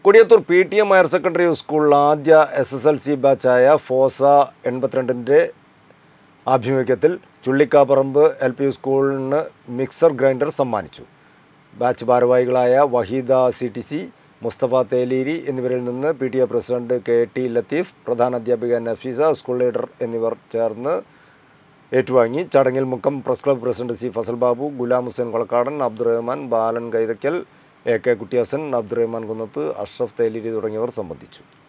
Kodiyathur P T M higher secondary സ്കൂളിൽ ആദ്യ S S L C ബാച്ചായ ഫോസ എൺപത്തിരണ്ടിൻ്റെ ആഭിമുഖ്യത്തിൽ ചുള്ളിക്കാപ്പറമ്പ് എൽ പി സ്കൂളിന് മിക്സർ ഗ്രൈൻഡർ സമ്മാനിച്ചു ബാച്ച് ഭാരവാഹികളായ Waheeda C T C Musthafa Theleeri എന്നിവരിൽ നിന്ന് P T A president K T Latheef പ്രധാന അധ്യാപിക നഫീസ സ്കൂൾ ലീഡർ എന്നിവർ ചേർന്ന് ഏറ്റുവാങ്ങി ചടങ്ങിൽ Mukkam press club president C Fasal Babu Gulam Hussain Kolakkadan Abdurahman Balan Kaithakkal A K Kuttiyasan Abdurahman Kunnath Ashraf Theleeri തുടങ്ങിയവർ സംബന്ധിച്ചു